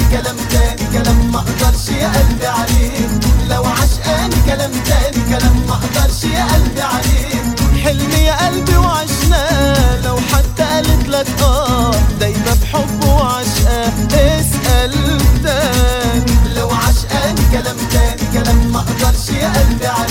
كلام تاني كلام ما اقدرش يا قلبي عليه لو عشقاني كلام تاني كلام ما اقدرش يا قلبي عليه حلم يا قلبي وعشناه لو حتى قالت لك اه دايما بحب وعشقاه اسأل تاني لو عشقاني كلام تاني كلام ما اقدرش يا قلبي عليه